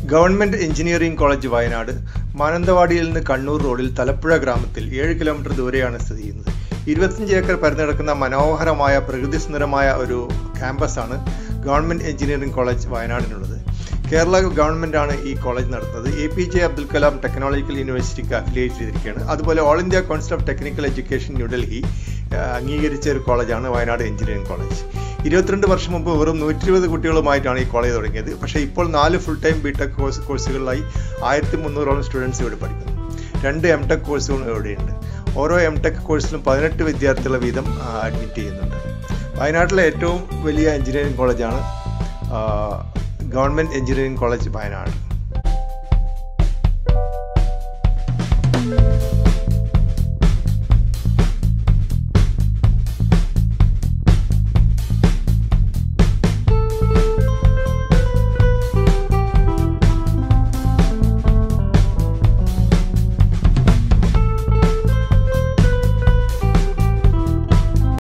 government engineering college Wayanad മാനന്തവാടിയിൽ നിന്ന് കണ്ണൂർ റോഡിൽ തലപ്പുഴ ഗ്രാമത്തിൽ ഏഴ് കിലോമീറ്റർ ദൂരെയാണ് സ്ഥിതി ചെയ്യുന്നത് ഇരുപത്തഞ്ച് ഏക്കർ പരന്നു കിടക്കുന്ന മനോഹരമായ പ്രകൃതി സുന്ദരമായ ഒരു ക്യാമ്പസാണ് ഗവൺമെന്റ് എഞ്ചിനീയറിംഗ് കോളേജ് വയനാടിനുള്ളത് കേരള ഗവൺമെന്റാണ് ഈ കോളേജ് നടത്തുന്നത് A P J Abdul Kalam technological യൂണിവേഴ്സിറ്റിക്ക് അഫിലിയേറ്റ് ചെയ്തിരിക്കുകയാണ് അതുപോലെ all India council of technical education New Delhi ആ, അംഗീകരിച്ച ഒരു കോളേജാണ് വയനാട് എഞ്ചിനീയറിംഗ് കോളേജ് ഇരുപത്തിരണ്ട് വർഷം മുമ്പ് വെറും നൂറ്റി ഇരുപത് കുട്ടികളുമായിട്ടാണ് ഈ കോളേജ് തുടങ്ങിയത് പക്ഷേ ഇപ്പോൾ നാല് full time B tech course കോഴ്സുകളിലായി ആയിരത്തി മുന്നൂറോളം സ്റ്റുഡൻസ് ഇവിടെ പഠിക്കുന്നു രണ്ട് എം ടെക് കോഴ്സുകളും ഇവിടെയുണ്ട് ഓരോ എം ടെക് കോഴ്സിലും പതിനെട്ട് വിദ്യാർത്ഥികളെ വീതം അഡ്മിറ്റ് ചെയ്യുന്നുണ്ട് വയനാട്ടിലെ ഏറ്റവും വലിയ എഞ്ചിനീയറിംഗ് കോളേജാണ് ഗവൺമെൻറ് എഞ്ചിനീയറിംഗ് കോളേജ് വയനാട്